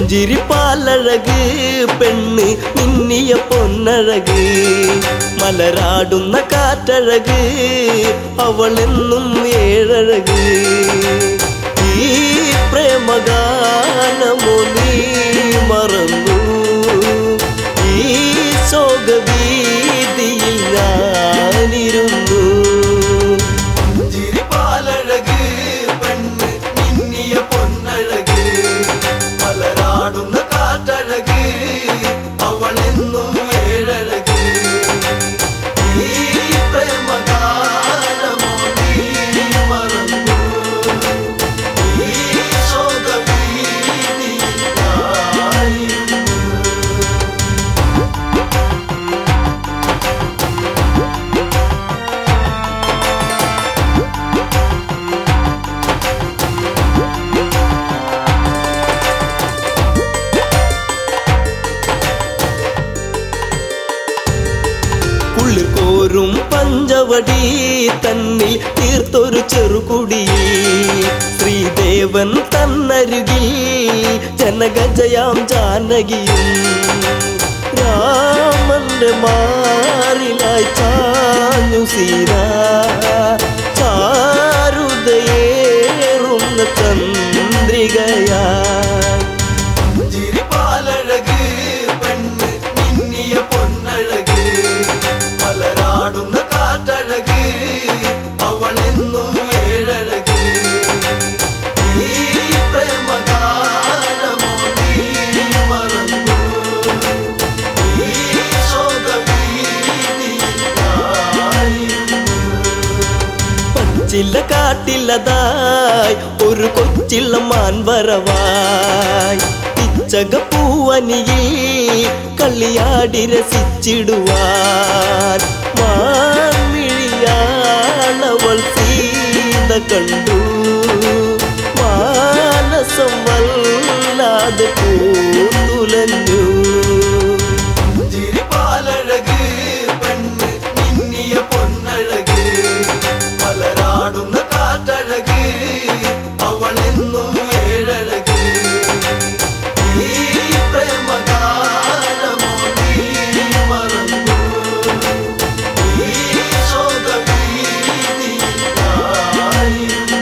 പുഞ്ചിരിപ്പാലഴക് പെണ്ണ് മിന്നിയ പൊന്നഴക് മലരാടുന്ന കാറ്റഴക് അവളെന്നും ഏഴഴക് ഈ പ്രേമഗാനമോ നീ മറന്നു ഈ ശോകവീതിയിൽ ഞാനിരുന്നു ചിരിപ്പാലഴക് പെണ്ണ് മിന്നിയ പൊന്നഴക് മലരാടുന്ന കാറ്റഴക് അവളെന്നും ഏഴഴക് ഈ പ്രേമഗാനമോ നീ മറന്നു ഈ ശോകവീതിയിൽ ഞാനിരുന്നു ഉള്ളിൽ കോരും പഞ്ചവടി തന്നിൽ തീർത്തൊരു ചെറുകുടി ശ്രീദേവൻ തന്നരുകിൽ ജനഗജയാം ജാനകിയും രാമന്റെ മാറിലായി ചാഞ്ഞു സീന ചാരുതയേറുന്ന ചന്ദ്രികയായി ചിരിപ്പാലഴക് പെണ്ണ് മിന്നിയ പൊന്നഴക് മലരാടുന്ന കാറ്റഴക് അവളെന്നും ഏഴഴക് ഈ പ്രേമഗാനമോ നീ മറന്നു ഈ ശോകവീതിയിൽ ഞാനിരുന്നു. പച്ചില കാട്ടിലതായി ഒരു കൊച്ചിള്ള മാൻവരവായി പിച്ചക പൂവനിയിൽ കളിയാടി രസിച്ചിടുവാൻ മാൻമിഴിയാളവൾ സീത കണ്ടു മാനസം വല്ലാതെ പൂത്തുലഞ്ഞു ചിരിപ്പാലഴക് പെണ്ണ് മിന്നിയ പൊന്നഴക് മലരാടുന്ന കാറ്റഴക് അവളെന്നും ഏഴഴക് ഈ പ്രേമഗാനമോ നീ മറന്നു ഈ ശോകവീതിയിൽ ഞാനിരുന്നു.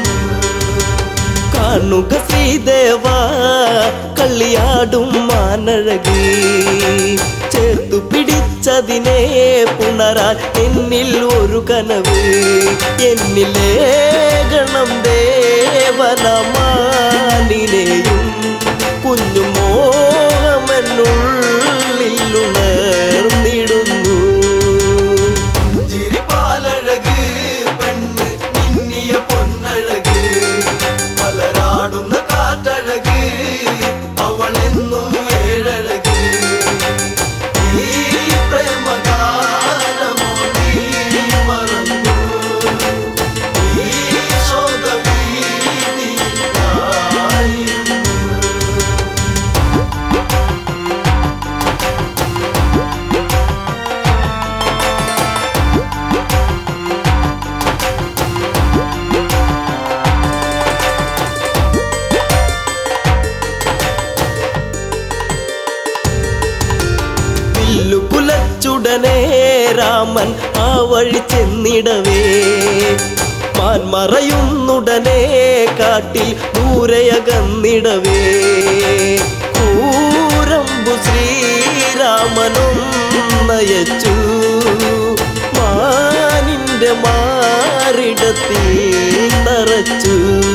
കാണുക ശ്രീദേവ കളിയാടും മാനഴകി ചേർത്തു പിടിച്ചതിനെ പുണരാൻ എന്നിൽ ഒരു കനവ് എന്നിലെ ഗണം ദേവനമാനിനെയും കുഞ്ഞു മോഹമെന്നുള്ളിൽ ഉണർന്നിടുന്നു ചിരിപ്പാലഴക് പെണ്ണ് മിന്നിയ പൊന്നഴക് മലരാടുന്ന കാറ്റഴക് അവളെന്നും ഏഴഴക് ഈ പ്രേമഗാനമോ നീ മറന്നു ഈ ശോകവീതിയിൽ ഞാനിരുന്നു. വില്ലു കുലച്ചുടനെ രാമൻ ആ വഴി ചെന്നിടവേ മാൻ മറയുന്നുടനെ കാട്ടിൽ ദൂരയകന്നിടവേ കൂരമ്പു ശ്രീരാമനും നയച്ചു മാനിന്റെ മാറിടത്തിൽ തറച്ചു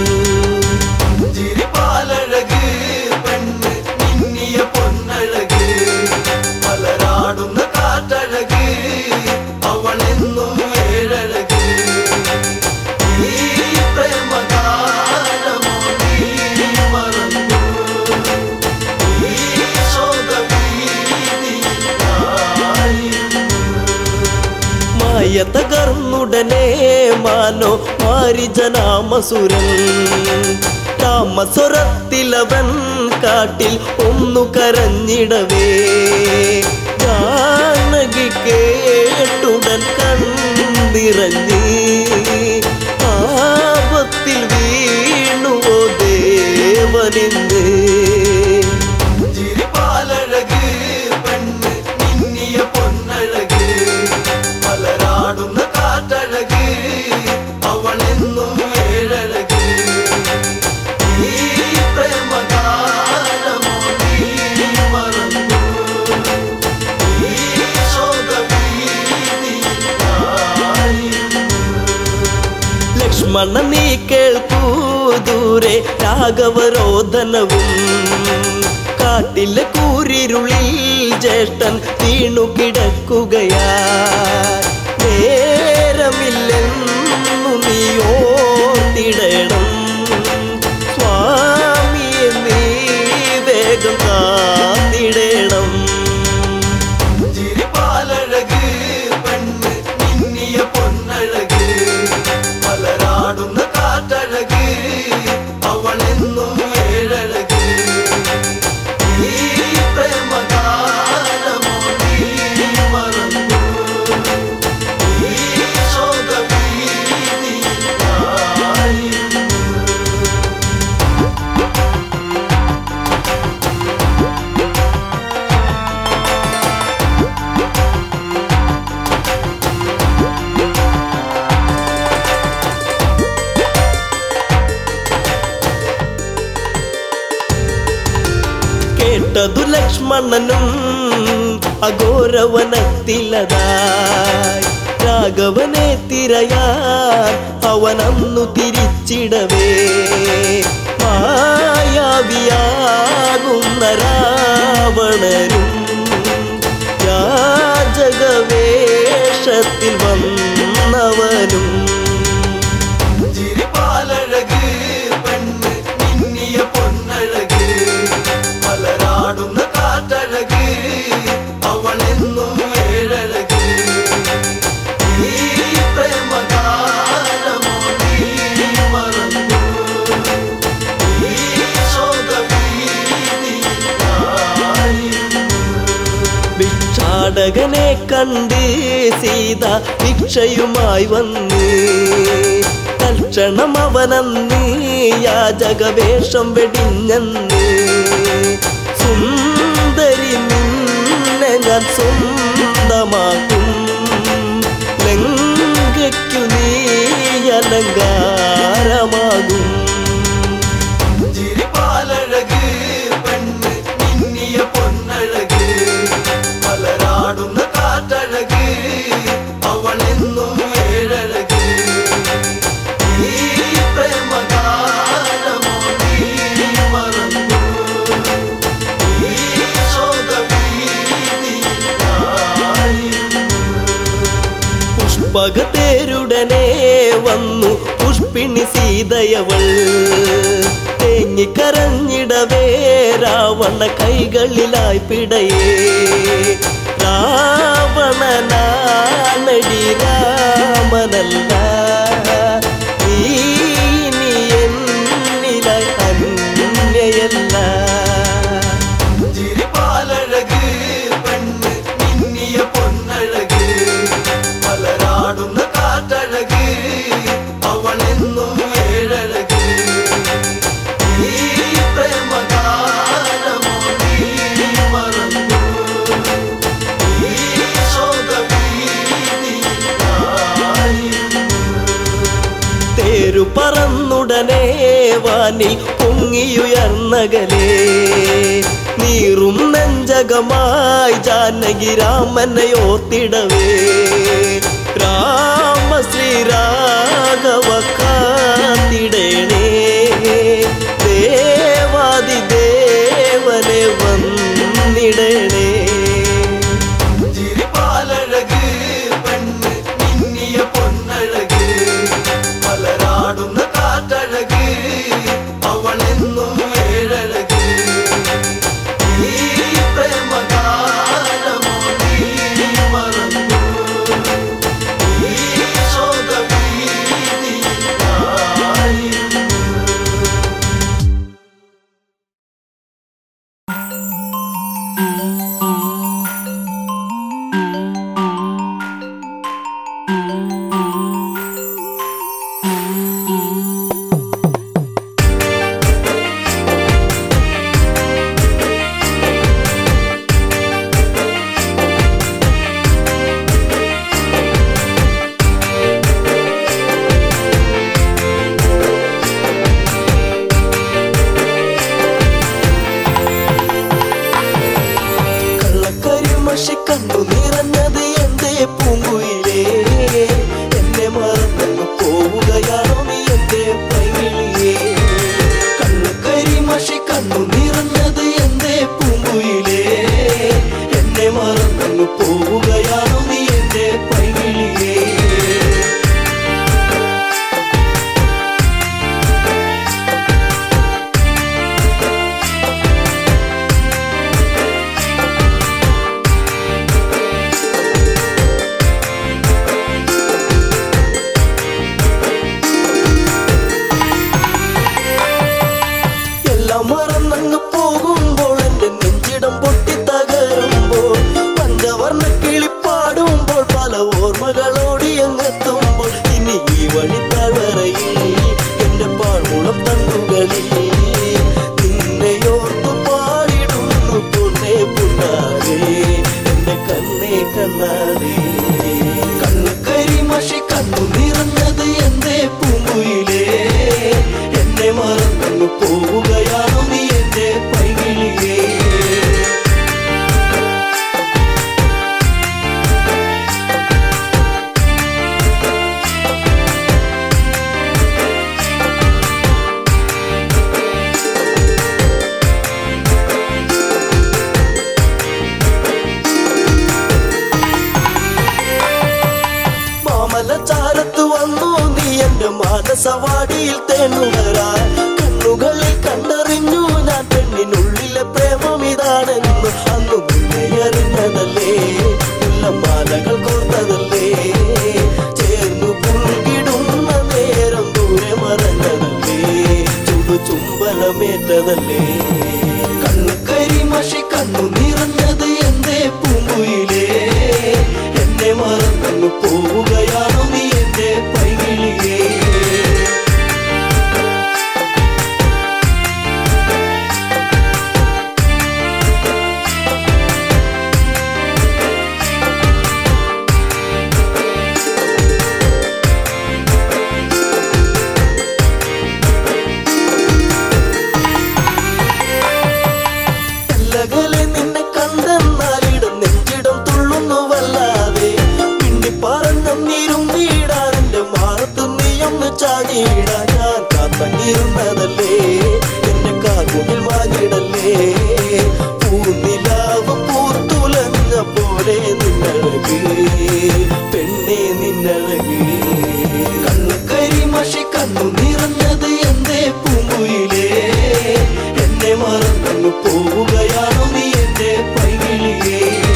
ചിരിപ്പാലഴക് പെണ്ണ് മിന്നിയ പൊന്നഴക് മലരാടുന്ന കാറ്റഴക് അവളെന്നും ഏഴഴക് ഈ പ്രേമഗാനമോ നീ മറന്നു ഈ ശോകവീതിയിൽ ഞാനിരുന്നു. മായ തകർന്നുടനെ മാനോ മാരിജനാമസുരൻ രാമസ്വരത്തിലവൻ കാട്ടിൽ ഒന്നു കരഞ്ഞിടവേ ജാനകി കേട്ടുടൻ കണ്ണിറങ്ങി ആപത്തിൽ വീണുവോ ദേവനിന്ന് രാഘവരോധനവും കാട്ടിലെ കൂരിരുളിൽ ജ്യേഷ്ഠൻ വീണു കിടക്കുകയാ നേരമില്ലെന്നു നീ ഓർത്തിടണം സ്വാമിയെ നീ വേഗം കാത്തിടണം ചിരിപ്പാലഴക് പെണ്ണ് മിന്നിയ പൊന്നഴക് മലരാടുന്ന കാറ്റഴക് അവളെന്നും ഏഴഴക് ഈ പ്രേമഗാനമോ നീ മറന്നു ഈ ശോകവീതിയിലായിരുന്നു കേട്ടതു ലക്ഷ്മണനും അഘോരവനത്തിലതായി രാഘവനെ തിരയാൻ അവനന്നു തിരിച്ചിടവേ മായാവിയാകുന്ന രാവണനും യാചകവേഷത്തിൽ വന്നവനും ചിരിപ്പാലഴക് പെണ്ണ് മിന്നിയ പൊന്നഴക് മലരാടുന്ന കാറ്റഴക് അവളെന്നും ഏഴഴക് ഈ പ്രേമഗാനമോ നീ മറന്നു ഈ ശോകവീതിയിലായിരുന്നു ഭിക്ഷാടകനെ കണ്ട് സീത ഭിക്ഷയുമായി വന്ന് തൽക്ഷണം അവനന്ന് യാചകവേഷം വെടിഞ്ഞന്ന് സുന്ദരി നിന്നെ ഞാൻ സ്വന്തമാക്കും ലങ്കയ്ക്കു നീ അലങ്കാരമാകും ചിരിപ്പാലഴക് പെണ്ണ് മിന്നിയ പൊന്നഴക് മലരാടുന്ന കാറ്റഴക് അവളെന്നും ഏഴഴക് ഈ പ്രേമഗാനമോ നീ മറന്നു ഈ ശോകവീതിയിലായിരുന്നു പുഷ്പകത്തേരുടനെ വന്നു പുഷ്പിണി സീതയവൾ തേങ്ങിക്കരഞ്ഞിടവേ രാവണ കൈകളിലായി പിടയേ രാവണനാണടി രാമനല്ല നീ ഇനി എന്നിലായി അന്യയല്ല ചിരിപ്പാലഴക് പെണ്ണ് മിന്നിയ പൊന്നഴക് മലരാടുന്ന കാറ്റഴക് അവളെന്നും ഏഴഴക് ഈ പ്രേമഗാനമോ നീ മറന്നു ഈ ശോകവീതിയിലായിരുന്നു. തേരു പറന്നുടനെ വാനിൽ പൊങ്ങിയുയർന്നകലേ നീറും നെഞ്ചകമായി ജാനകി രാമനെ ഓർത്തിടവേ രാമ ശ്രീരാഘവ കാത്തിടേണേ ദേവാദി ദേവനെ വന്നിടണേ ചിരിപ്പാലഴക് പെണ്ണ് മിന്നിയ പൊന്നഴക് മലരാടുന്ന കാറ്റഴക് അവളെന്നും ഏഴഴക് ഈ പ്രേമഗാനമോ നീ മറന്നു ഈ ശോകവീതിയിലായിരുന്നു മറന്നങ്ങ് പോകുമ്പോൾ എന്റെ നെഞ്ചിടം പൊട്ടി തകരുമ്പോൾ പഞ്ചവർണ്ണ കിളിപ്പാടുമ്പോൾ പല ഓർമ്മകളോടി അങ്ങെത്തുമ്പോൾ ഇനി ഈ വഴി തളറയിൽ എന്റെ പാഴ്മുളം തണ്ടുകളിൽ നിന്നെയോർത്തു പാടിടുന്നു പൊന്നേ പുണ്ണാരേ എന്റെ കണ്ണേ കണ്ണാരേ കണ്ണുകരി മഷി കണ്ണു നിറഞ്ഞത് എന്റെ പൂങ്കുയിലേ എന്നെ മറന്നു പോവുകയാണോ നീ എന്റെ പൈകിളിയേ മാമല ചാരത്ത് വന്നു നീ എന്റെ മാനസവാടിയിൽ തേണുകരാൻ കണ്ണുകളിൽ കണ്ടറിഞ്ഞു ഞാൻ പെണ്ണിനുള്ളിലെ പ്രേമം ഇതാണെന്ന് അന്നു നിന്നെ അറിഞ്ഞതല്ലേ മാലകൾ കോർത്തതല്ലേ ചേർന്നു പുൽകിടുന്ന നേരം ദൂരെ മറഞ്ഞതല്ലേ ചുടു ചുംബനമേറ്റതല്ലേ കണ്ണു കരിമഷി കണ്ണു നിറഞ്ഞത് എന്റെ പൂങ്കുയിലേ എന്നെ മറന്നു പോവുകയാണോ നീ എന്റെ പൈകിളിയേ അല്ലകലെ നിന്നെ കണ്ടെന്നാലിടം നെഞ്ചിടം തുള്ളുന്നു വല്ലാതെ പിണ്ടി പറഞ്ഞം നീരും വീടാൻ എന്റെ മാറത്ത് നീയൊന്ന് ചാടിയിടാൻ ഞാൻ കാത്തങ്ങിരുന്നതല്ലേ എന്റെ കാർമുകിൽ വാങ്ങിടല്ലേ പൂനിലാവ് പൂത്തുലഞ്ഞ പോലെ നിന്നഴക് പെണ്ണെ നിന്നഴക് കണ്ണു കരിമഷി കണ്ണു നിറഞ്ഞത് എന്റെ പൂങ്കുയിലേ എന്നെ മറന്നു പോവുകയാണോ നീ എന്റെ പൈകിളിയേ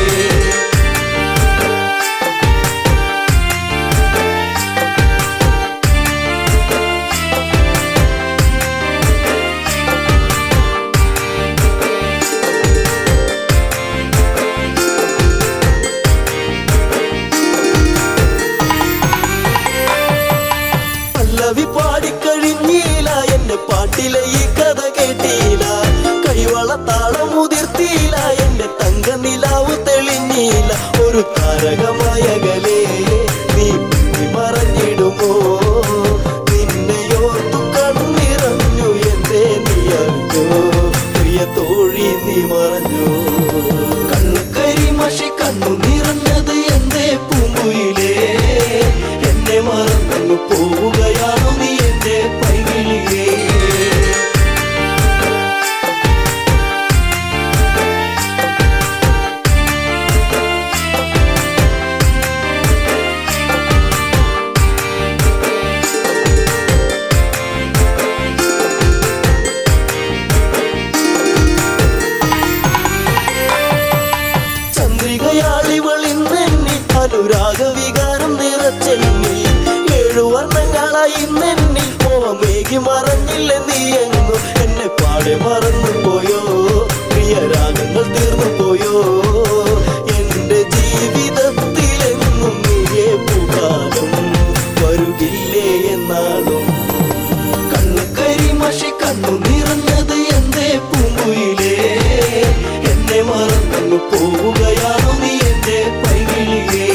പല്ലവി പാടിക്കഴിഞ്ഞീല എന്റെ പാട്ടിലെ ഈ കഥ കേട്ടീല കൈവള താളം മുതിർത്തീല എന്റെ തങ്ക നിലാവ് തെളിഞ്ഞീല ഒരു താരകമായകലേ നീ പിന്നി മറഞ്ഞിടുമോ നിന്നെയോർത്തു കണ്ണിറഞ്ഞു എന്റെ നീ അറിഞ്ഞോ പ്രിയ തോഴി നീ മറഞ്ഞു കണ്ണു കരിമഷി കണ്ണു നിറഞ്ഞത് എന്റെ പൂങ്കുയിലേ എന്നെ മറന്നു പോവുകയാണോ നീ എന്റെ പൈകിളിയേ ചന്ദ്രികയാളിവളിന്നെന്നി അനുരാഗ വികാരം നിറച്ചെന്നി ഏഴു വർണ്ണങ്ങളായി നെന്നി മോഹമേകി മറഞ്ഞില്ല നീ എങ്ങും എന്നെ പാടെ മറന്നു പോയോ പ്രിയരാഗങ്ങൾ തീർന്നു പോയോ എന്റെ ജീവിതത്തിലെങ്ങും നീയേ പൂകാലം വരുകില്ലേ എന്നാളും കണ്ണു കരിമഷി കണ്ണു നിറഞ്ഞത് എന്റെ പൂങ്കുയിലേ എന്നെ മറന്നു പോവുകയാണോ നീ എന്റെ പൈകിളിയേ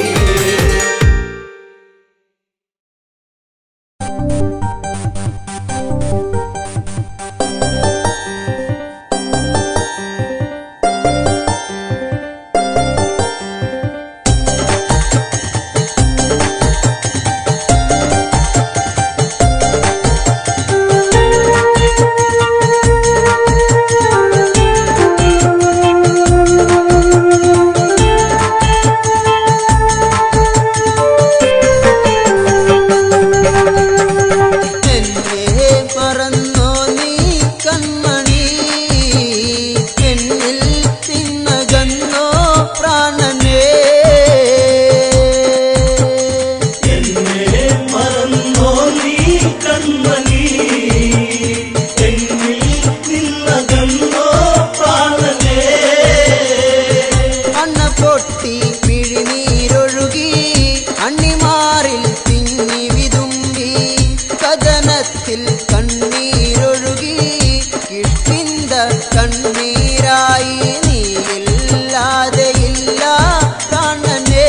കണ്ണീരായി നീയില്ലാതെ ഇല്ല പ്രാണനേ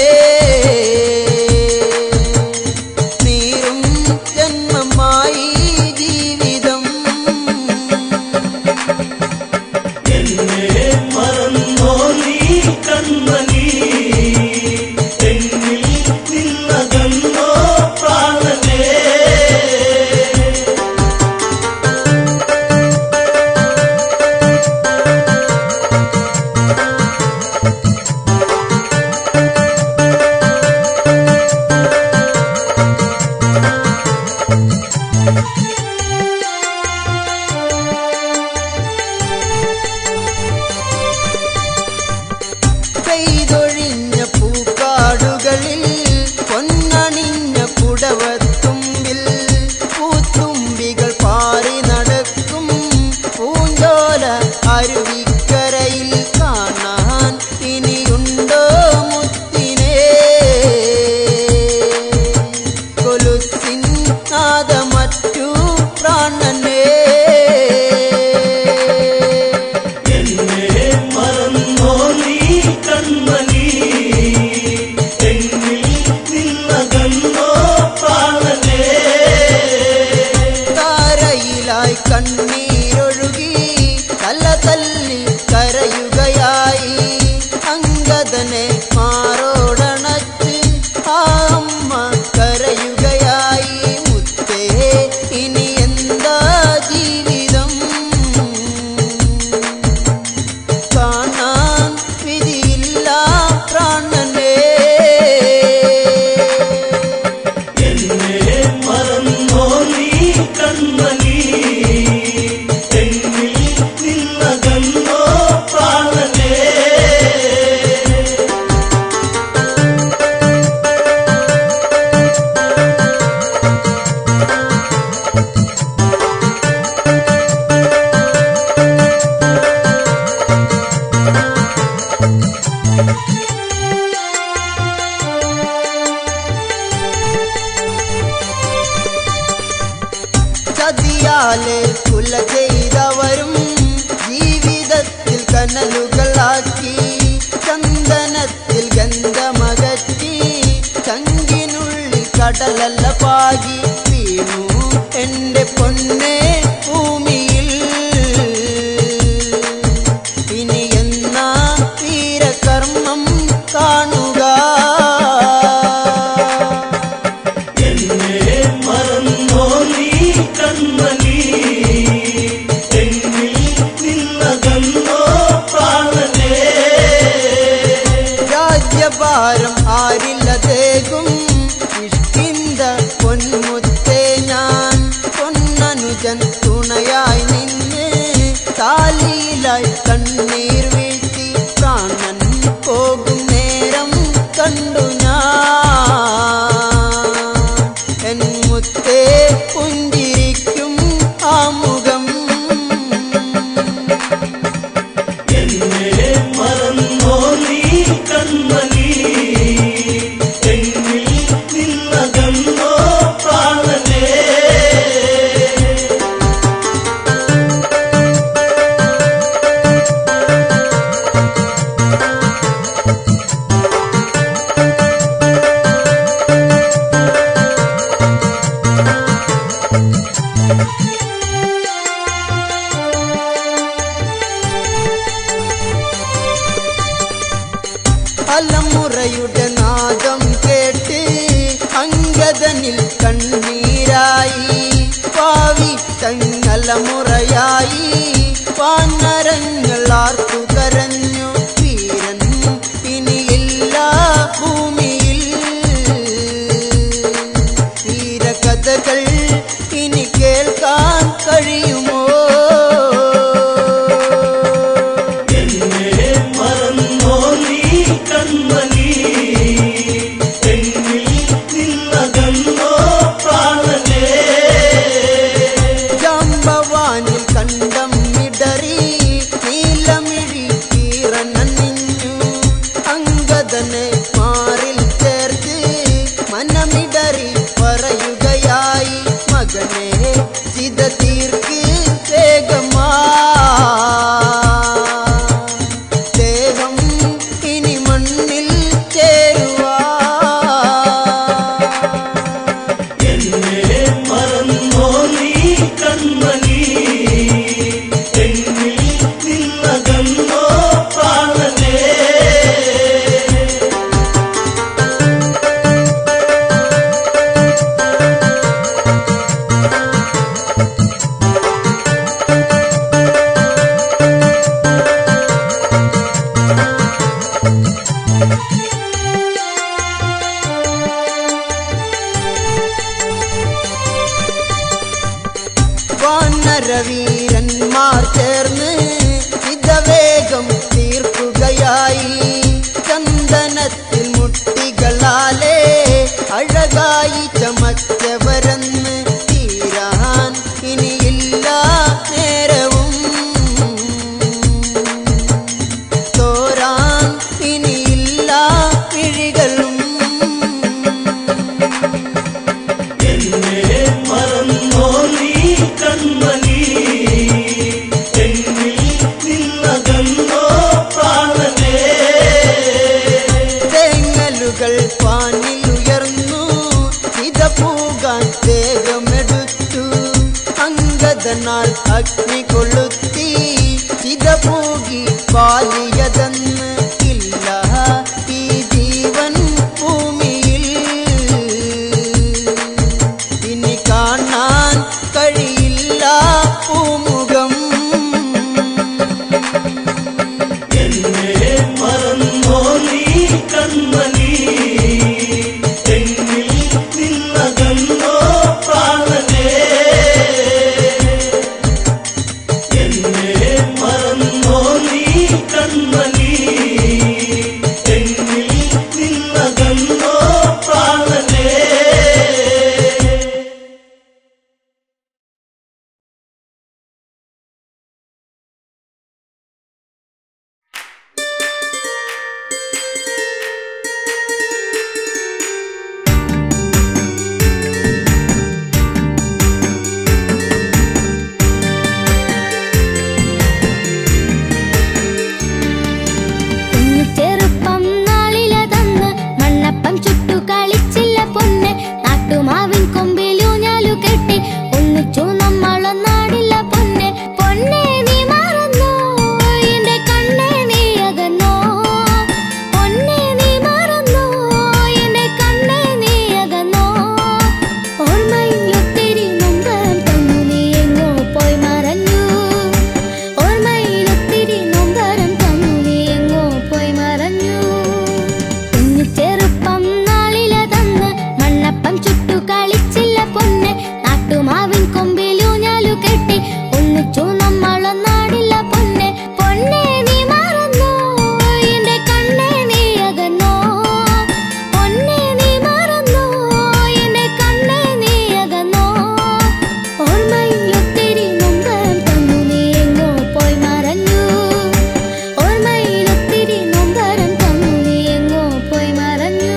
നീറും ജന്മമായി ജീവിതം എന്നെ മറന്നോ നീ കൺമണി എന്നിൽ നിന്നകന്നോ പ്രാണനേ പെയ്തൊഴിഞ്ഞ പൂക്കാടുകളിൽ പൊന്നണിഞ്ഞ പുടവത്തുമ്പിൽ പൂത്തുമ്പികൾ പാറി നടക്കും പൂഞ്ചോല അരുവിക്കരയിൽ കാണാൻ ഇനിയുണ്ടോ മുത്തിനെ കൊലുത്തിൻ നാദമറ്റു പ്രാണനേ എന്നെ മറന്നോ നീ കൺമണി എന്നിൽ നിന്നകന്നോ പ്രാണനേ താരയിലായി കണ്ണീരൊഴുകി തല തല്ലി കരയുകയായി അങ്കദനെ മാറോടണച്ച് ആ അമ്മ കരയുകയായി മുത്തേ ഇനി എന്താ ജീവിതം കാണാൻ വിധിയില്ല പ്രാണനേ എന്നെ മറന്നോ നീ കൺമണി എന്നിൽ നിന്നകന്നോ പ്രാണനേ ചതിയാലെ കുല ചെയ്തവരും ജീവിതത്തിൽ കനലുകളാക്കി ചന്ദനത്തിൽ ഗന്ധമകറ്റി ചങ്കിനുള്ളിൽ കടലല്ല പാകി വീണു എന്റെ പൊന്നെ ഭൂമിയിൽ ഇനി എന്നാ വീരകർമ്മം കാണുക എന്നെ മറന്നോ നീ കൺമണി എന്നിൽ നിന്നകന്നോ പ്രാണനേ രാജ്യഭാരം ആരില്ലതേകും ഇഷ്ടിന്ത പൊന്മുത്തേ ഞാൻ പൊന്നനുജൻ തുണയായി നിന്ന് താലിയിലായി കണ്ണീർ വീഴ്ത്തി പ്രാണൻ പോകും നേരം കണ്ടു ഞാൻ എൻ മുത്തേ പുഞ്ചിരിക്കും ആ മുഖം എന്നെ മറന്നോ നീ കൺമണി എന്നിൽ നിന്നകന്നോ പ്രാണനേ അലമുറയുടെ നാദം കേട്ട് അങ്കദനിൽ കണ്ണീരായി പാവി തങ്ങലമുറയായി പാന്നരങ്ങൾ ആർത്തു കരഞ്ഞു വീരൻ ഇനിയില്ല ഭൂമിയിൽ വീരകഥകൾ ഇനി കേൾക്കാൻ കഴിയുമോ എന്നെ മറന്നോ നീ കൺമണി എന്നിൽ നിന്നകന്നോ പ്രാണനേ ജാമ്പവാനിൽ കണ്ടം ഇടറി നീലമിഴി അതനാൽ അഗ്നി കൊളുത്തി ചിത പൂകി പാലിയതെന്ന് ഇല്ല ഈ ജീവൻ ഭൂമിയിൽ ഇനി കാണാൻ കഴിയില്ല പൂമുഖം എന്നെ മറന്നോ നീ കൺമണി എന്നിൽ നിന്നകന്നോ പ്രാണനേ എന്നെ മറന്നോ നീ കൺമണി എന്നിൽ നിന്നകന്നോ പ്രാണനേ കുഞ്ഞു ചെറുപ്പം നാളിലതന്ന് മണ്ണപ്പം ചുട്ടു കളിച്ചില്ല പൊന്ന് നാട്ടുമാവിൻ കൊമ്പിലൂഞ്ഞാലു കെട്ടി ഒന്നിച്ചു നമ്മളൊന്നാടില്ല പൊന്ന് പൊന്നെ നീ മറന്നോ എന്റെ കണ്ണേ നീ അകന്നോ പൊന്നെ നീ മറന്നോ എന്റെ കണ്ണേ നീ അകന്നോ ഓർമ്മയിൽ ഒത്തിരി നൊമ്പരം തന്നു നീ എങ്ങോ പോയി മറഞ്ഞു ഓർമ്മയിൽ ഒത്തിരി നൊമ്പരം തന്നു നീ എങ്ങോ പോയി മറഞ്ഞു കുഞ്ഞു ചെറുപ്പം നാളിലതന്ന് മണ്ണപ്പം ചുട്ടു കളിച്ചില്ല പൊന്ന് നാട്ടുമാവിൻ കൊമ്പിലൂഞ്ഞാലു കെട്ടി ഒന്നിച്ചു നമ്മളൊന്നാടില്ല പൊന്ന് പൊന്നെ നീ മറന്നോ എന്റെ കണ്ണേ നീ അകന്നോ പൊന്നെ നീ മറന്നോ എന്റെ കണ്ണേ നീ അകന്നോ ഓർമ്മയിൽ ഒത്തിരി നൊമ്പരം തന്നു നീ എങ്ങോ പോയി മറഞ്ഞു ഓർമ്മയിൽ ഒത്തിരി നൊമ്പരം തന്നു നീ എങ്ങോ പോയി മറഞ്ഞു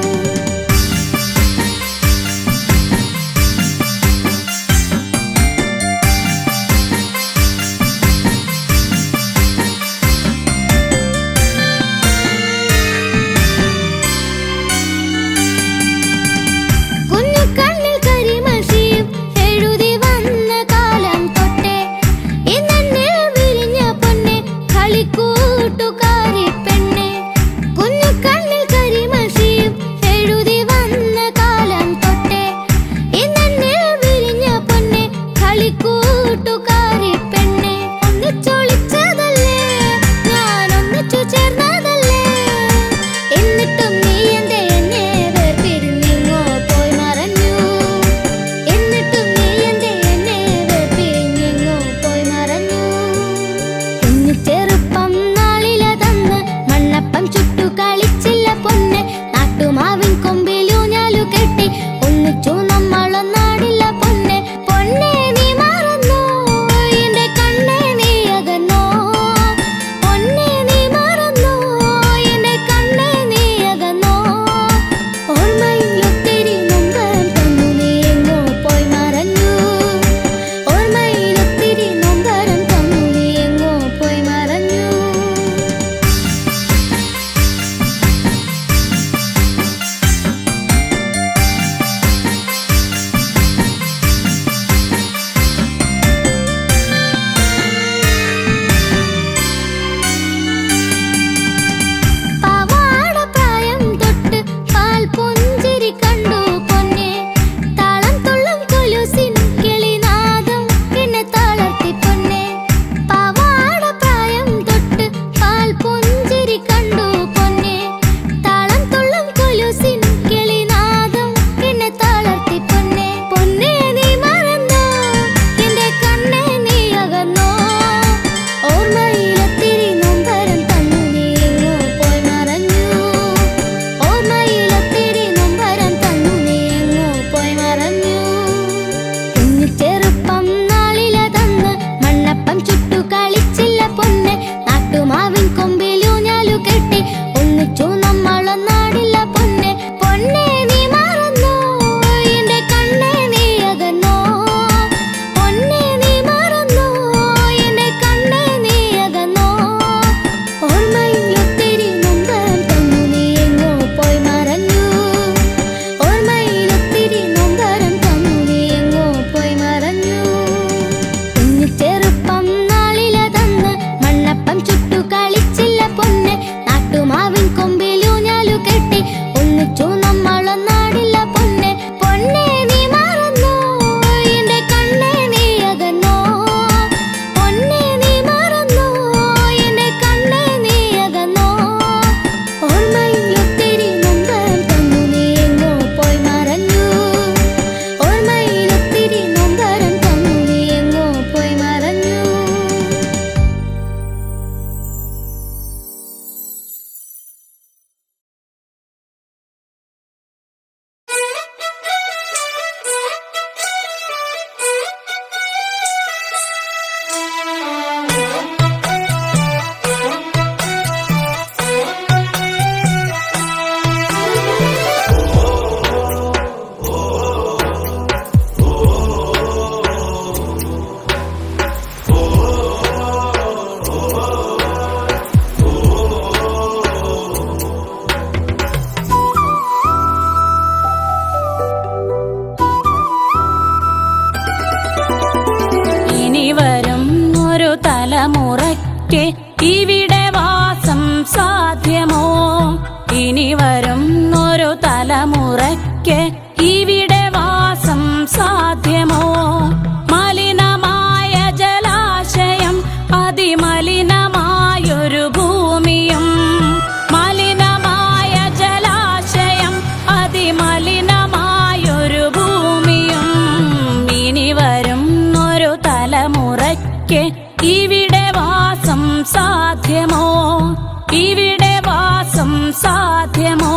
കുഞ്ഞു കണ്ണിൽ കരിമഷിയും എഴുതി വന്ന കാലം തൊട്ടേ ഇന്നെന്നിൽ വിരിഞ്ഞ പൊന്നെ കളിക്കൂട്ടുകാരി പെണ്ണെ കുഞ്ഞു കണ്ണിൽ കരിമഷിയും എഴുതി വന്ന കാലം തൊട്ടേ ഇന്നെന്നിൽ വിരിഞ്ഞ പൊന്നെ കളിക്കൂട്ടുകാരി പെണ്ണെ ഒന്നിച്ചൊളിച്ചതല്ലേ ഞാൻ ഒന്നിച്ചു ചേർന്നതല്ലേ എന്നിട്ടും നീ എന്റെ എന്നെ വേർപിരിഞ്ഞെങ്ങോ പോയി മറഞ്ഞു എന്നിട്ടും നീ എന്റെ എന്നെ വേർപിരിഞ്ഞെങ്ങോ പോയി മറഞ്ഞു കുഞ്ഞു ചെറുപ്പം നാളിലതന്ന് മണ്ണപ്പം ചുട്ടു കളിച്ചില്ല പൊന്ന് നാട്ടുമാവിൻ കൊമ്പിലൂഞ്ഞാലു കെട്ടി ഒന്നിച്ചു നമ്മളൊന്നാടില്ല പൊന്ന് പൊന്നെ നീ മറന്നോ എന്റെ കണ്ണേ നീ അകന്നോ പൊന്നെ നീ മറന്നോ എന്റെ കണ്ണേ നീ അകന്നോ ഓർമ്മയിൽ ഒത്തിരി നൊമ്പരം തന്നു നീ എങ്ങോ പോയി മറഞ്ഞു ഓർമ്മയിൽ ഒത്തിരി നൊമ്പരം തന്നു നീ എങ്ങോ പോയി മറഞ്ഞു പവാട പ്രായം തൊട്ട് പാൽ പുഞ്ചിരി കണ്ടു പൊന്നെ താളം തുള്ളും കൊലുസിൻ കിളിനാദം എന്നെ തളർത്തി പൊന്നെ പവാട പ്രായം തൊട്ട് പാൽ പുഞ്ചിരി കണ്ടു പൊന്നെ താളം തുള്ളും കൊലുസിൻ കിളിനാദം എന്നെ തളർത്തി പൊന്നെ പൊന്നെ നീ മറന്നോ എന്റെ കണ്ണേ നീ അകന്നോ ഓർമ്മയിലൊത്തിരി നൊമ്പരം തന്നു നീ എങ്ങോ പോയി മറഞ്ഞു ഓർമ്മയിലൊത്തിരി നൊമ്പരം തന്നു നീ എങ്ങോ പോയി മറഞ്ഞു കുഞ്ഞു ചെറുപ്പം നാളിലതന്ന് മണ്ണപ്പം ചുട്ടു കളിച്ചില്ല പൊന്ന് നാട്ടുമാവിൻ കൊമ്പിലൂഞ്ഞാലു കെട്ടി ഒന്നിച്ചു നമ്മളൊന്നാടില്ല പൊന്ന് പൊന്നെ നീ മറന്നോ എന്റെ കണ്ണേ നീ അകന്നോ പൊന്നെ നീ മറന്നോ എന്റെ കണ്ണേ നീ അകന്നോ ഓർമ്മയിൽ ഒത്തിരി നൊമ്പരം തന്നു നീ എങ്ങോ പോയി മറഞ്ഞു ഓർമ്മയിൽ ഒത്തിരി നൊമ്പരം തന്നു നീ എങ്ങോ പോയി മറഞ്ഞു ഇവിടെ വാസം സാധ്യമോ ഇനി വരുന്നൊരു തലമുറയ്ക്ക് ഇവിടെ വാസം സാധ്യമോ മലിനമായ ജലാശയം അതിമലിനമായൊരു ഭൂമിയും മലിനമായ ജലാശയം അതിമലിനമായൊരു ഭൂമിയും ഇനി വരുന്നൊരു തലമുറയ്ക്ക് ഇവിടെ വാസം സാധ്യമോ ഇവിടെ വാസം സാധ്യമോ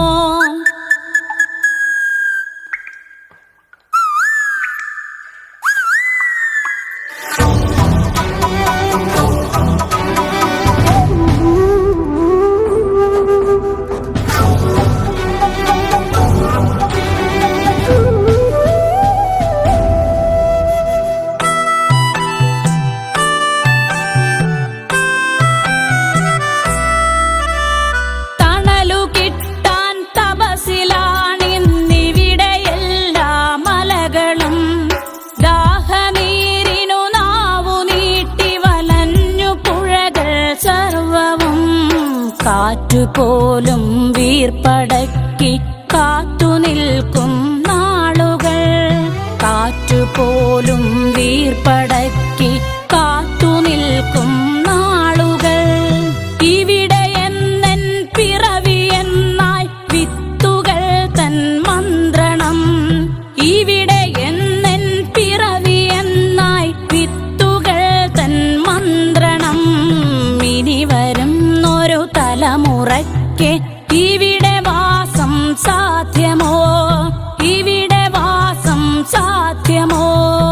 തണലു കിട്ടാൻ തപസിലാണിന്നിവിടെ എല്ലാ മലകളും ദാഹനീരിനു നാവു നീട്ടി വലഞ്ഞു പുഴകൾ സർവവും കാറ്റുപോലും വീർപ്പടക്കി കാത്തു നിൽക്കും നാളുകൾ കാറ്റുപോലും വീർപ്പടക്കി കാത്തു നിൽക്കും നാളുകൾ ഇവിടെ എന്നൻ പിറവി എന്നായി വിത്തുകൾ തൻ മന്ത്രണം ഇവിടെ എന്നൻ പിറവി എന്നായി വിത്തുകൾ തൻ മന്ത്രണം ഇനി വരുന്നൊരു തലമുറയ്ക്ക് ഇവിടെ വാസം സാധ്യമോ ഇവിടെ വാസം സാധ്യമോ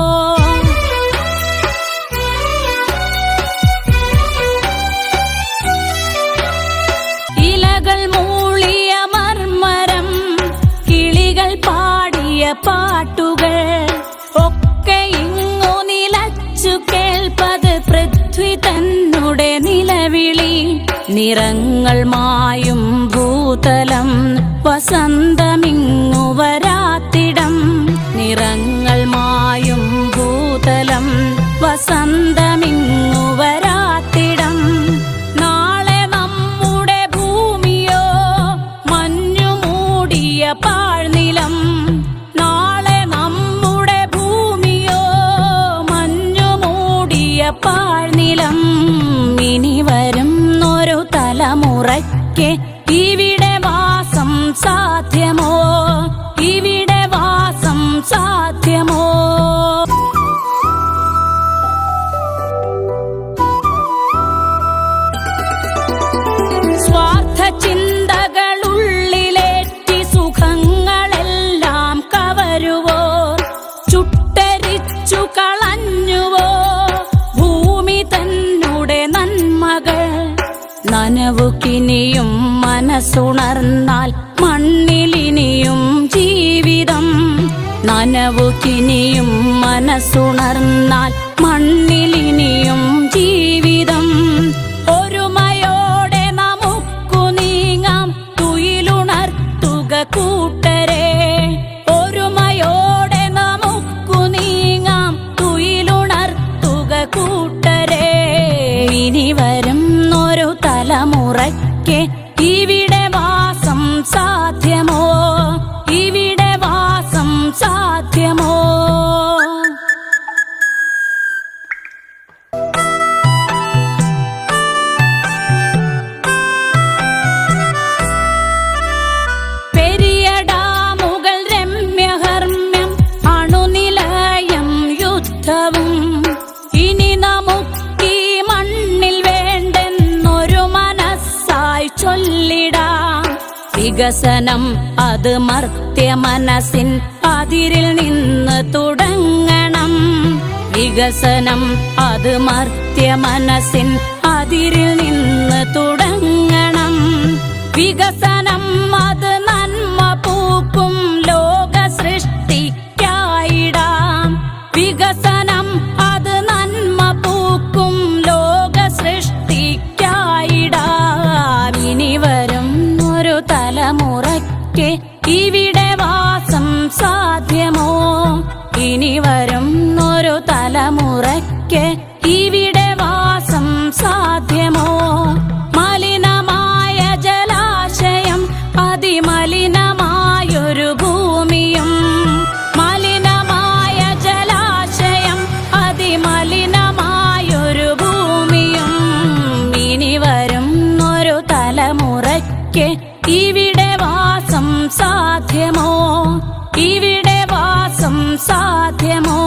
ഇലകൾ മൂളിയ മർമരം കിളികൾ പാടിയ പാട്ടുകൾ ഒക്കെ ഇങ്ങു നിലച്ചു കേൾപ്പത് പൃഥ്വി തന്നുടെ നിലവിളി നിറങ്ങൾ മായും ഭൂതലം വസന്തമിങ്ങു വരാത്തിടം നിറങ്ങൾ മായും ഭൂതലം വസന്തമിങ്ങു വരാത്തിടം നാളെ നമ്മുടെ ഭൂമിയോ മഞ്ഞു മൂടിയ പാഴ്നിലം നാളെ നമ്മുടെ ഭൂമിയോ മഞ്ഞു മൂടിയ പാഴ്നിലം ഇനി വരുന്നൊരു തലമുറയ്ക്ക് ഇവിടെ വാസം സാധ്യമോ ഇവിടെ വാസം സാധ്യമോ സ്വാർത്ഥ ചിന്തകളുള്ളിലേറ്റി സുഖങ്ങളെല്ലാം കവരുവോ ചുട്ടരിച്ചു കളഞ്ഞുവോ ഭൂമി തന്നുടെ നന്മകൾ നനവുകിനിയും മനസ്സുണർന്നാൽ മണ്ണിലിനിയും ജീവിതം നനവുകിനിയും മനസ്സുണർന്നാൽ മണ്ണിലിനിയും ജീവിതം ഒരുമയോടെ നമുക്കു നീങ്ങാം തുയിലുണർത്തുക കൂട്ടരെ ഒരുമയോടെ നമുക്കു നീങ്ങാം തുയിലുണർത്തുക കൂട്ടരെ ഇനി വരുന്നൊരു തലമുറയ്ക്ക് ഇവിടെ വാസം സാധ്യമോ ഇവിടെ വാസം സാധ്യമോ പെരിയ ഡാമുകൾ രമ്യഹർമ്മ്യം അണുനിലയം യുദ്ധവും ഇനി നമുക്കീ മണ്ണിൽ വേണ്ടെന്നൊരു മനസ്സായി ചൊല്ലിടാം വികസനം അത് മർത്യ മനസ്സിൻ അതിരിൽ നിന്ന് തുടങ്ങണം വികസനം അത് മർത്യ മനസ്സിൻ അതിരിൽ നിന്ന് തുടങ്ങണം വികസനം അത് നന്മ പൂക്കും ലോക സൃഷ്ടിക്കായിടാം വികസനം അത് നന്മ പൂക്കും ലോക സൃഷ്ടിക്കായിടാം ഇനി വരും ഒരു തലമുറയ്ക്ക് ഇവിടെ വാസം സാധ്യമോ ഇനി വരും ഒരു തലമുറയ്ക്ക് ഇവിടെ വാസം സാധ്യമോ തലമുറയ്ക്ക് ഇവിടെ വാസം സാധ്യമോ ഇവിടെ വാസം സാധ്യമോ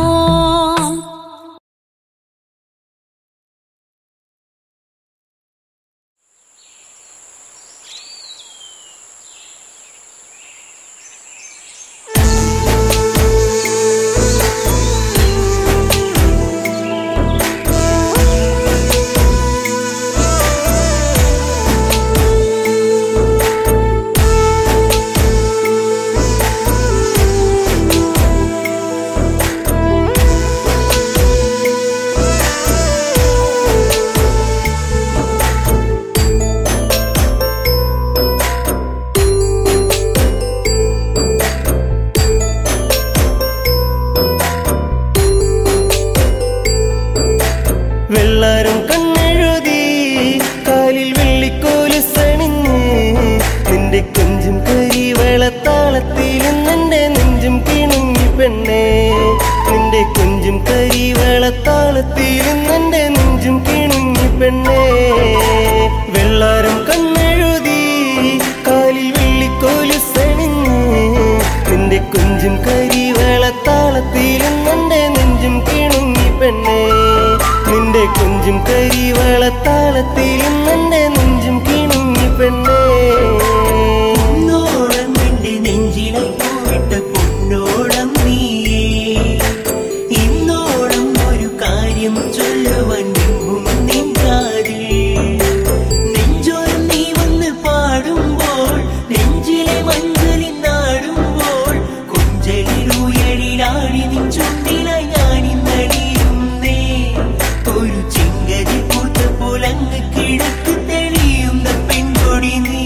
വെള്ളാരം കണ്ണെഴുതി കാലിൽ വെള്ളിക്കോല് സണിഞ്ഞ് നിന്റെ കൊഞ്ചും കരി വെളത്താളത്തിലും നിന്റെ നെഞ്ചും കിണുങ്ങി പെണ്ണേ നിന്റെ കൊഞ്ചും കരി വെളത്താളത്തിലും നിന്റെ നെഞ്ചും കിണുങ്ങി പെണ്ണേ വെള്ളാരം കണ്ണെഴുതി കാലിൽ വെള്ളിക്കോല് സണിഞ്ഞ് നിന്റെ കൊഞ്ചും കരി വെളത്താളത്തിലും നിന്റെ നെഞ്ചും കിണുങ്ങി പെണ്ണേ നിന്റെ കൊഞ്ചും കരി വെളത്താളത്തിലും നിന്റെ നെഞ്ചും കിണുങ്ങി പെണ്ണേ പൊന്നോളം നിന്റെ നെഞ്ചിലെ പോയിട്ട് പൊന്നോളം നീയേ ഇന്നോളം ഒരു കാര്യം ചൊല്ലുവാൻ നിന്നും നിൻകാതിൽ നെഞ്ചോരം നീ വന്ന് പാടുമ്പോൾ നെഞ്ചിലെ മഞ്ചലിൽ നാടുമ്പോൾ കുഞ്ചലിലുയരിലാടി നിൻ ചുണ്ടിലായി ഞാനിന്നടിയുന്നേ ഒരു ചിങ്കരി പൂത്ത പുലങ്ങ് കിടക്ക് തെളിയുന്ന പെൺകൊടി നീ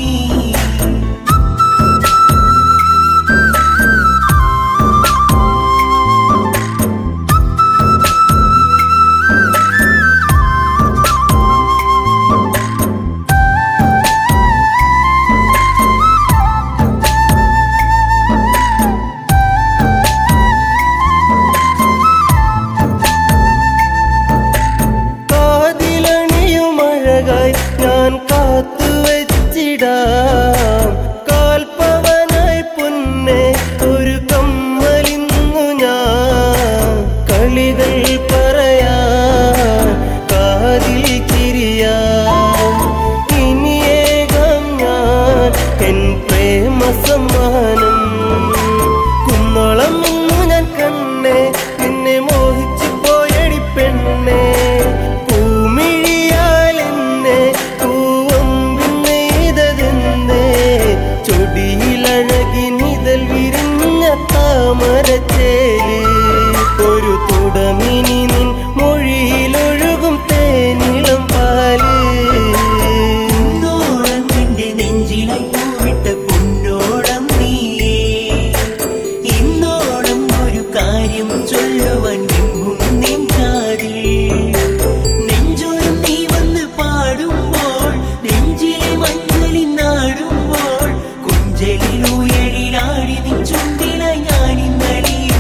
കാതിലണിയുമഴകായി ഞാൻ കാത്തു വെച്ചിടാം കാൽപ്പവനായി പൊന്നെ ഒരു കമ്മലിന്നു ഞാൻ കളികൾ പറയാ കാതിൽ ചിരിയാ ഇനിയേകം ഞാൻ എൻ പ്രേമ സമ്മാനം കുന്നോളം ഇന്നു ഞാൻ കണ്ണേ നിന്നെ മോഹിച്ചു പോയടി പെണ്ണേ പൂമിഴിയാൽ എന്നെ പൂവം പിന്നെ ഇതതെന്തേ ചൊടിയിലഴകി നിതൽ വിരിഞ്ഞ താമരച്ചേല് ഒരു തുടമിനി നിൻ മൊഴിയിലൊഴുകും തേനിളം പാല് പൊന്നോളം നിന്റെ നെഞ്ചിലായി പൂവിട്ട പൊന്നോളം നീയേ ഇന്നോളം ഒരു കാര്യം ചൊല്ലുവാൻ നിന്നും നിൻ കാതിൽ നെഞ്ചോരം നീ വന്ന് പാടുമ്പോൾ നെഞ്ചിലെ മഞ്ഞളിൽ നാടുമ്പോൾ കുഞ്ചലിലുയരിലാടി നിൻ ചുണ്ടിലായി ഞാനിന്നടിയുന്നേ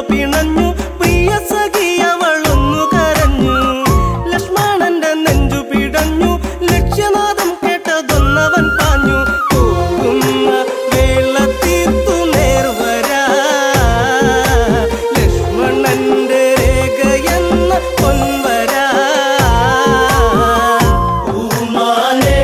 പിണഞ്ഞു പ്രിയ സഖിയവളൊന്നു കരഞ്ഞു ലക്ഷ്മണന്റെ നെഞ്ചു പിടഞ്ഞു ലക്ഷ്യനാഥം കേട്ടതൊന്നവൻ പാഞ്ഞു പോകുന്ന വേള തീർത്തു നേർവരാ ലക്ഷ്മണന്റെ രേഖയെന്ന പൊൻവരാ പൂമാനേ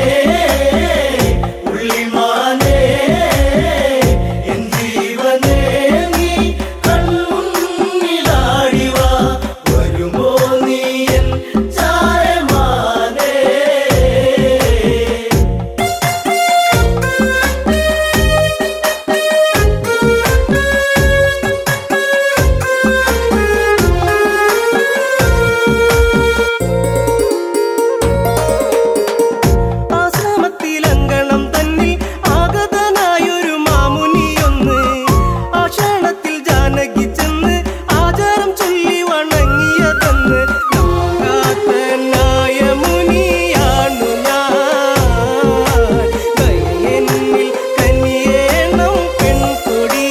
ഉള്ളിമാനേ എൻ ജീവനേ നീ കൺമുന്നിലാടിവാ വരുമോ നീ എൻ ചാരമാനേ ആശ്രമത്തിലങ്കണം തന്നിൽ ആഗതനായൊരു മാമുനിയൊന്ന് ആ ക്ഷണത്തിൽ ജാനകി ചെന്ന് ആചാരം ചൊല്ലി വണങ്ങിയതെന്ന് നാഗാത്തനായ മുനിയാണു ഞാൻ ദയനിൽ കനിയേണം പെൺകൊടി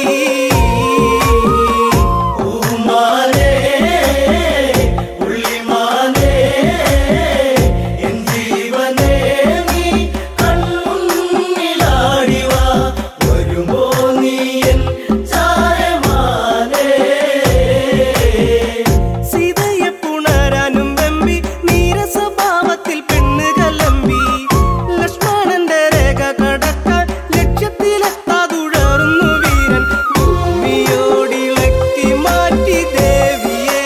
പൂമാനേ ഉള്ളിമാനേ എൻ ജീവനേ നീ കൺമുന്നിലാടിവാ വരുമോ നീ എൻ ചാരമാനേ സീതയെ പുണരാനും വെമ്പി നീരസഭാവത്തിൽ പെണ്ണ് കലമ്പി ലക്ഷ്മണന്റെ രേഖ കടക്കാൻ ലക്ഷ്യത്തിലെത്താതുഴറുന്നു വീരൻ ഭൂമിയോടിളക്കി മാറ്റി ദേവിയെ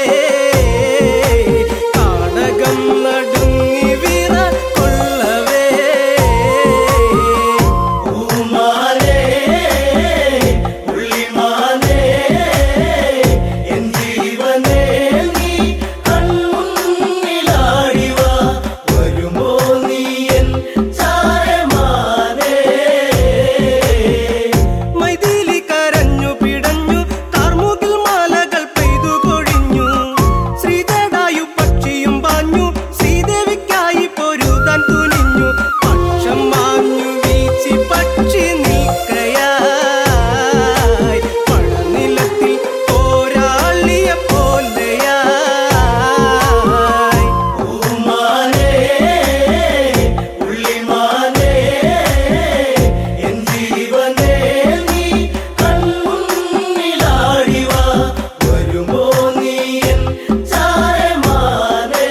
കാടകം നടുങ്ങി വീറ കൊള്ളവേ പൂമാനേ ഉള്ളിമാനേ എൻ ജീവനേ നീ കൺമുന്നിലാടിവാ വരുമോ നീ എൻ ചാരമാനേ മൈഥിലി കരഞ്ഞു പിടഞ്ഞു കാർമുകിൽ മാലകൾ പെയ്തു കൊഴിഞ്ഞു ശ്രീജടായു പക്ഷിയും പാഞ്ഞു ശ്രീദേവിക്കായി പൊരുതാൻ തുനിഞ്ഞു പക്ഷം മാഞ്ഞു വീച്ചി പക്ഷി നിൽക്കയായി പഴനിലത്തിൽ പോരാളിയ പോലെയായി പൂമാനേ ഉള്ളിമാനേ എൻ ജീവനേ നീ കൺമുന്നിലാടിവാ വരുമോ നീ എൻ ചാരമാനേ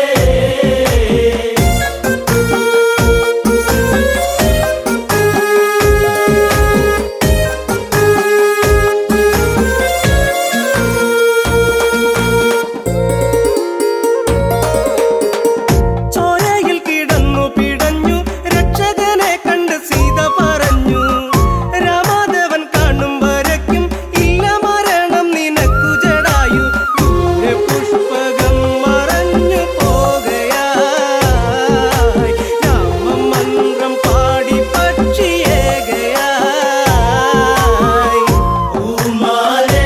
ചോരയിൽ കിടന്നു പിടഞ്ഞു രക്ഷകനെ കണ്ട് സീത പറഞ്ഞു രാമാദേവൻ കാണും വരയ്ക്കും ഇല്ല മരണം നിനക്കു ജടായു ദൂരെ പുഷ്പകം മറഞ്ഞു പോകയായി രാമമന്ത്രം പാടി പക്ഷിയേകയായി പൂമാനേ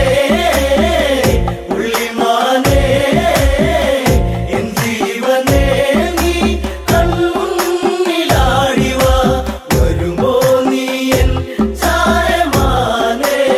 ഉള്ളിമാനേ എൻ ജീവനേ നീ കൺമുന്നിലാടിവാ വരുമോ നീ എൻ ചാരമാനേ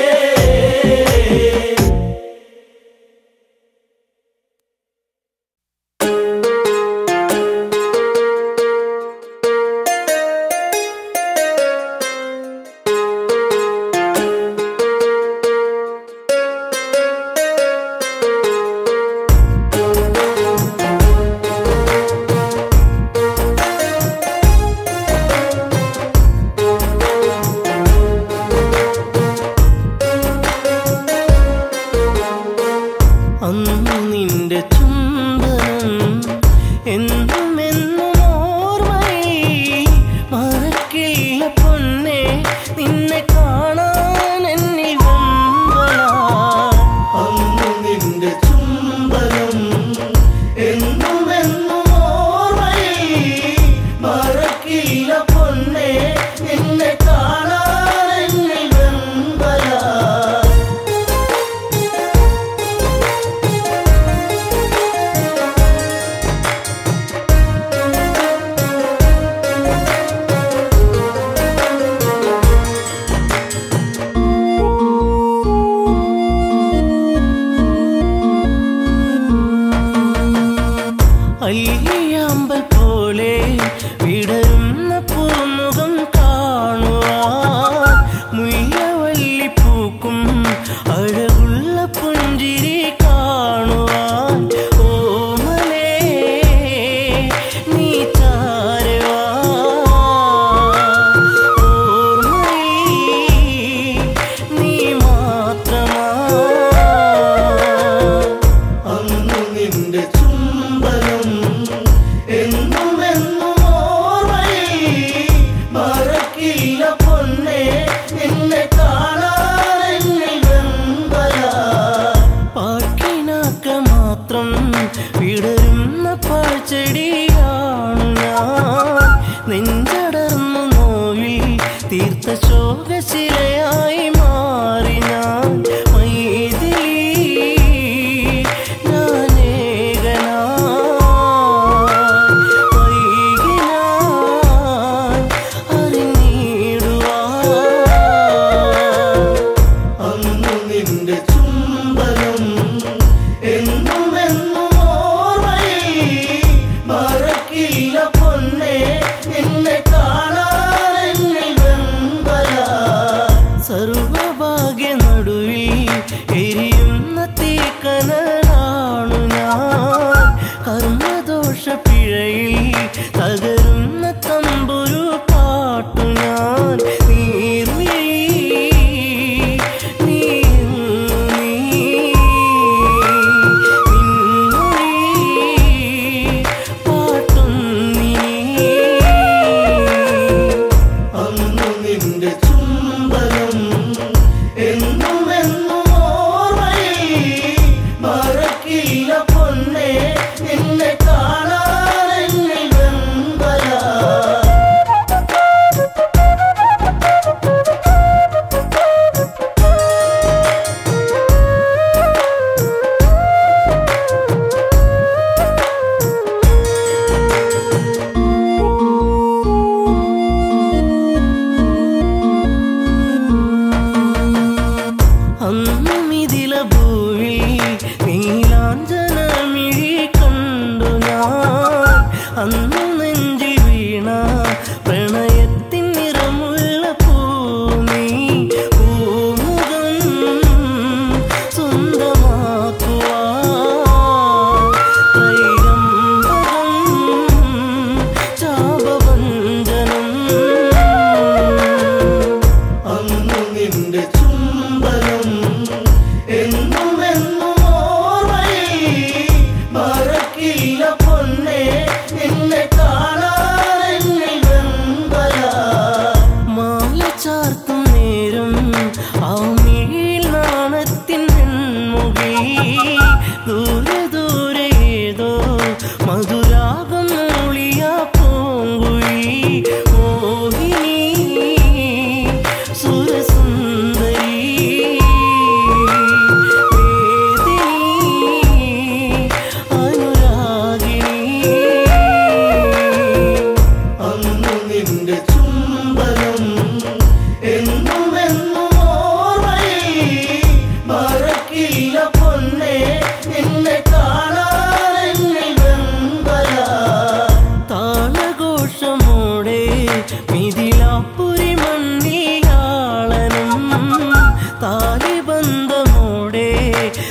അന്നു നിന്റെ ചുംബനം എന്നും എന്നും ഓർമ്മയിൽ മറക്കില്ല പൊന്നെ നിന്നെ കാണാൻ എന്നിൽ വെമ്പലാ അന്നു നിന്റെ ചുംബനം എന്നും എന്നും ഓർമ്മയിൽ മറക്കില്ല പൊന്നെ നിന്നെ കാണാൻ എന്നിൽ വെമ്പലാ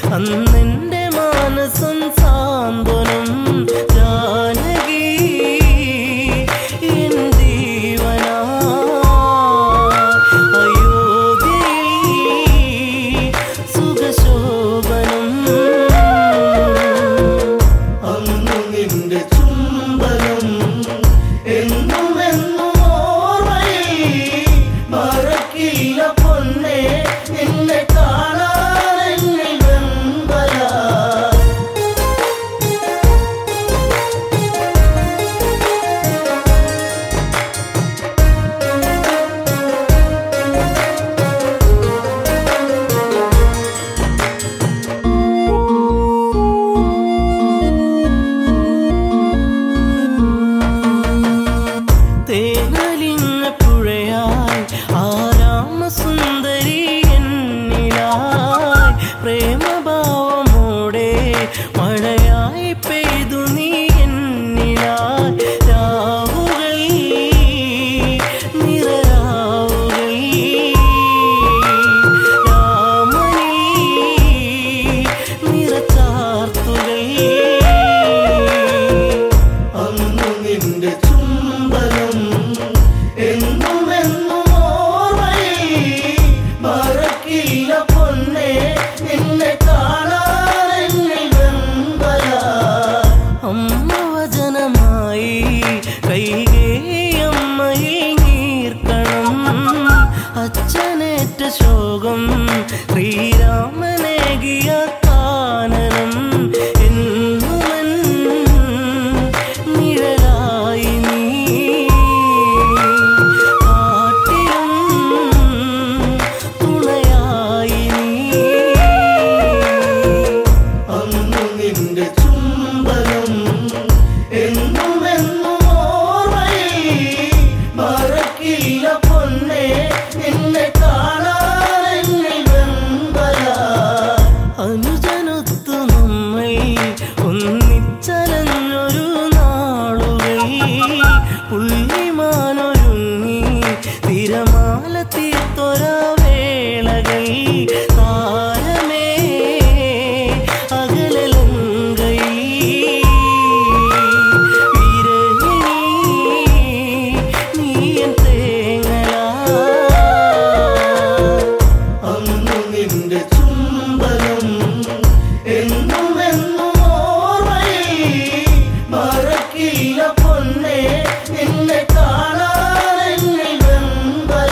അന്നെന്റെ മാനസം സാന്ത്വനം ജാനകി എൻ ജീവനാ അയോധ്യയിൽ സുഖശോഭനം അന്നു നിന്റെ ചുംബനം എന്നും എന്നും ഓർമ്മയിൽ മറക്കില്ല പൊന്നെ നിന്നെ കാണാൻ എന്നിൽ വെമ്പല തേനലിഞ്ഞ പുഴയായി ആരാമസുന്ദരി എന്നിലായി പ്രേമഭാവമോടെ മഴയായി പെയ്തു നീ എന്നിലായി രാവുകൾ നിറരാവുകൾ രാമനീ നിറച്ചാർത്തുകൾ അന്നു നിന്റെ ചുംബനം എന്നും എന്നും ഓർമ്മയിൽ മറക്കില്ല പൊന്നെ നിന്നെ കാണാൻ എന്നിൽ വെമ്പല അമ്മ വചനമായി കൈകേയമ്മയിൽ നീർക്കണം അച്ഛനേറ്റ ശോകം ശ്രീരാമനേകിയ കാനനം എന്നുമൻ നിഴലായി നീ കാട്ടിലും തുണയായി നീ അന്നു നിന്റെ ചുംബനം എന്നും എന്നും ഓർമ്മയിൽ മറക്കില്ല പൊന്നെ നിന്നെ കാണാൻ എന്നിൽ വെമ്പല അനുജനൊത്തു നമ്മൾ ഒന്നിച്ചലഞ്ഞൊരു നാളുകൾ പുള്ളിമാനൊരുങ്ങി തിരമാല തീർത്തൊര വേളകൾ താരമേ അകലലങ്കൈ വിരഹിണി നീയൻ തേങ്ങലാ അന്നു നിന്റെ ചുംബനം എന്നും എന്നും ഓർമ്മയിൽ മറക്കില്ല പൊന്നെ നിന്നെ കാണാൻ എന്നിൽ വെമ്പല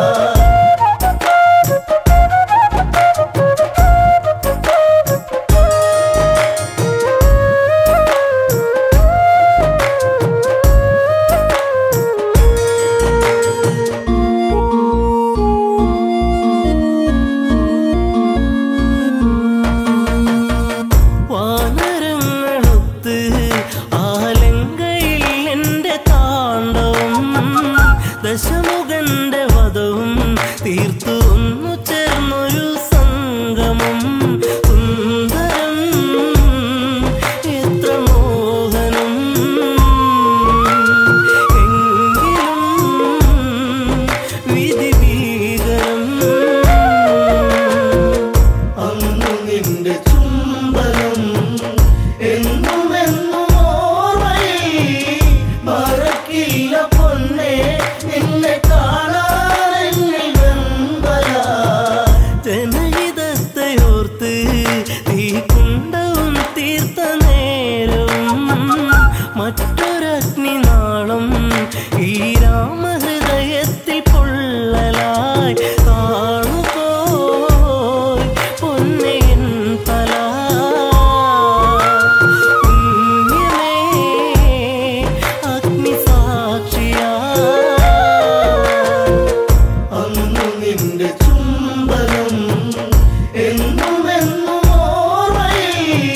വാനരങ്ങളൊത്ത് ആലങ്കയിൽ എൻ്റെ താണ്ഡവം ദശമുഖന്റെ വധവും തീർത്തു ഒന്നു ചേർന്നൊരു സംഗമം സുന്ദരം എത്ര മോഹനം എങ്കിലും വിധി ഭീകരം അന്നു നിന്റെ ചുംബനം എന്നും എന്നും ഓർമ്മയിൽ മറക്കില്ല പൊന്നെ നിന്നെ കാണാൻ എന്നിൽ വെമ്പല ജനഹിതത്തെയോർത്ത് തീക്കുണ്ടവും തീർത്ത നേരവും മറ്റൊരഗ്നി നാളം ഈ രാമഹൃദയത്തിൽ പൊള്ളലായി കാണുപോയി പൊന്നയൻ തല പുണ്യമേ അഗ്നിസാക്ഷിയാ അന്നു നിന്റെ ചുംബനം എന്നും എന്നും ഓർമ്മയിൽ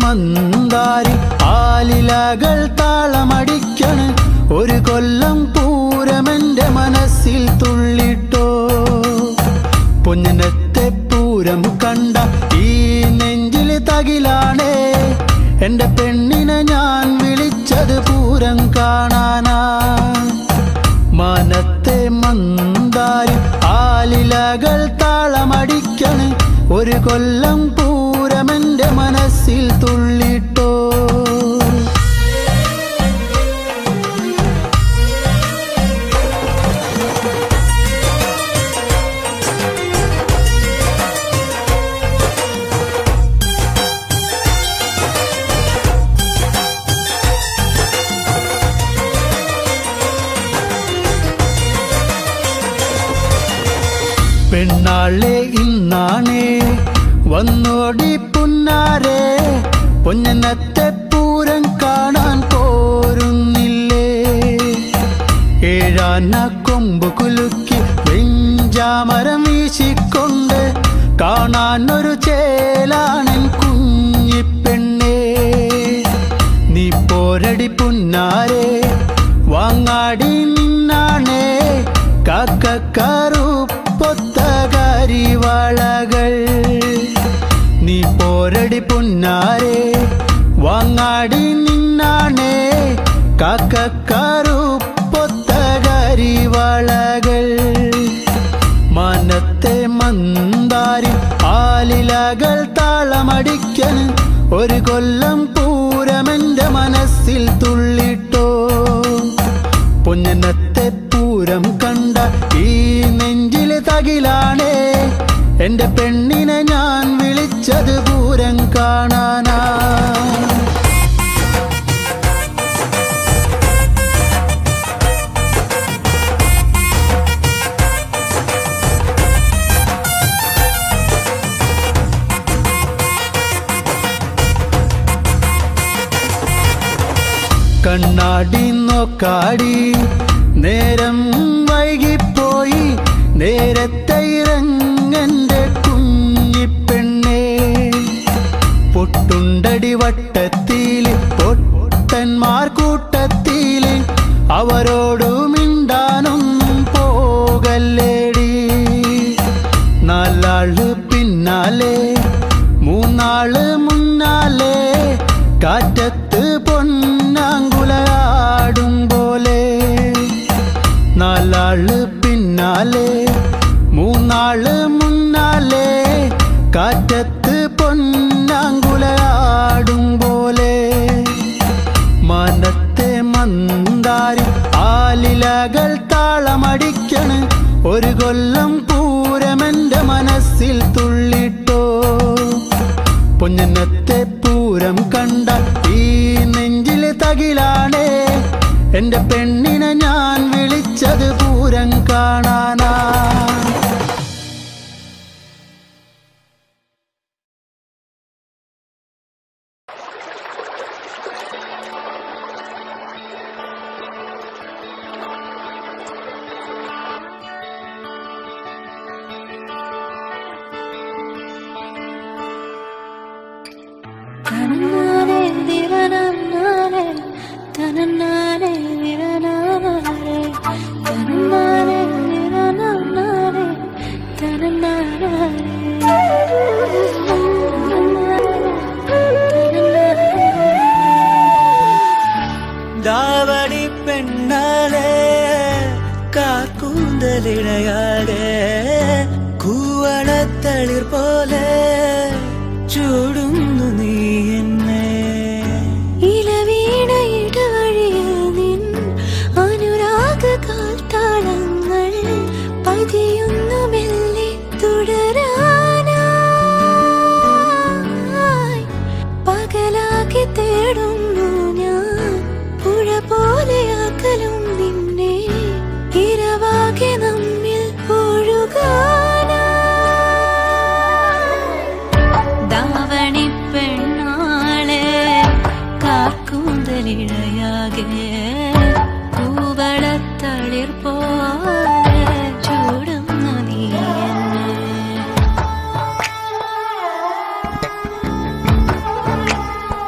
മന്ദാരി ആലിലകൾ താളമടിക്കണ് ഒരു കൊല്ലം പൂരമെന്റെ മനസ്സിൽ തുള്ളിട്ടോ പൊന്നിനത്തെ പൂരം കണ്ട ഈ നെഞ്ചിൽ തകിലാണേ എന്റെ പെണ്ണിനെ ഞാൻ വിളിച്ചത് പൂരം കാണാനാ മാനത്തെ മന്ദാരി ആലിലകൾ താളമടിക്കണ് ഒരു കൊല്ലം പൂരമെന്റെ മനസ്സിൽ തുള്ളിട്ടോ പെണ്ണാളെ ഇന്നാണേ വന്നോടി പുന്നാരെ പൊന്നനത്തെ പൂരം കാണാൻ പോരുന്നില്ലേ ഏഴാന കൊമ്പ് കുലുക്കി വെഞ്ചാമരം വീശിക്കൊണ്ട് കാണാൻ ഒരു ചേലാണൻ കുഞ്ഞിപ്പെണ്ണേ നീ പോരടി പുന്നാരെ വാങ്ങാടി നിന്നാണേ കാക്കക്കറുപ്പൊത്ത കരിവാളകൾ നീ പോരടി പുന്നാരെ വാങ്ങാടി നിന്നാണേ കാക്കക്കറുപ്പൊത്ത കരിവാളകൾ മാനത്തെ മന്ദാരി ആലിലകൾ താളമടിക്കന് ഒരു കൊല്ലം പൂരമെന്റെ മനസ്സിൽ തുള്ളിട്ടോ പൊന്നനത്തെ പൂരം കണ്ട ഈ നെഞ്ചിലെ തകിലാണേ എന്റെ പെണ്ണിനെ ഞാൻ വിളിച്ചത് പൂരം കാണാനാ കണ്ണാടി നോക്കാടി നേരം വൈകിപ്പോയി നേരത്തെ ഇറങ്ങന്റെ കുഞ്ഞിപ്പെണ്ണേ പൊട്ടുണ്ടടി വട്ടത്തില് പൊട്ടന്മാർ കൂട്ടത്തില് അവരോടു മിണ്ടാനൊന്നും പോകല്ലേടി നാലാള് പിന്നാലെ മൂന്നാള് മുന്നാലെ കാറ്റത്ത് പൊന്നാങ്കുലയാടും പോലെ നാലാള് പിന്നാലെ മൂന്നാള് മുന്നാലെ കാറ്റത്ത് പൊന്നാങ്കുലയാടും പോലെ മനത്തെ മന്ദാരി ആലിലകൾ താളമടിക്കണ് ഒരു കൊല്ലം പൂരമെന്റെ മനസ്സിൽ തുള്ളിട്ടോ പൊന്നനത്തെ പൂരം കണ്ട ഈ നെഞ്ചിലെ തകിലാണേ എന്റെ പെണ്ണിനെ ഞാൻ വിളിച്ചത് പൂരം കാണാനാ തനന്നാനെ ദിവനന്നാനെ തനന്നാനെ ദിവനാനെ തനന്നാനെ ദിവനന്നാനെ തനന്നാനെ ദാവണി പെണ്ണാലെ കാക്കൂന്തലിണയാടെ കൂവളത്തളിർ പോലെ ചൂടുന്നു നീ എന്നെ ഇലവീണ ഇടവഴിയിൽ നിൻ അനുരാഗ കാൽത്താളങ്ങൾ പതിയുന്നു മെല്ലെ തുടരാനായി പകലാക്കി തേടുന്നു ഞാൻ പുഴ പോലെ അകലും നിന്നെ ഇരവാകെ നമ്മിൽ ഒഴുകാനായി ദാവണി പെണ്ണാളെ കാക്കൂന്തലിഴയാകെ പൂവളത്തളിർ പോലെ ചൂടുന്നു നീ എന്നെ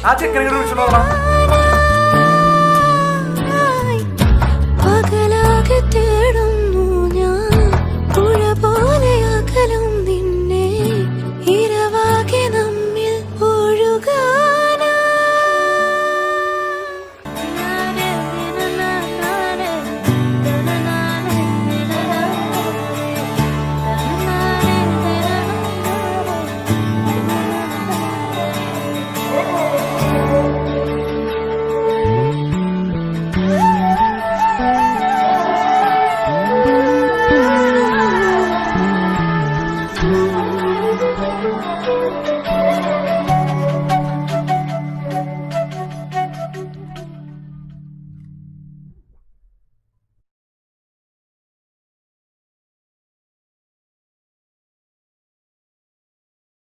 ആ ചെക്കനെ വിളിച്ചോളാം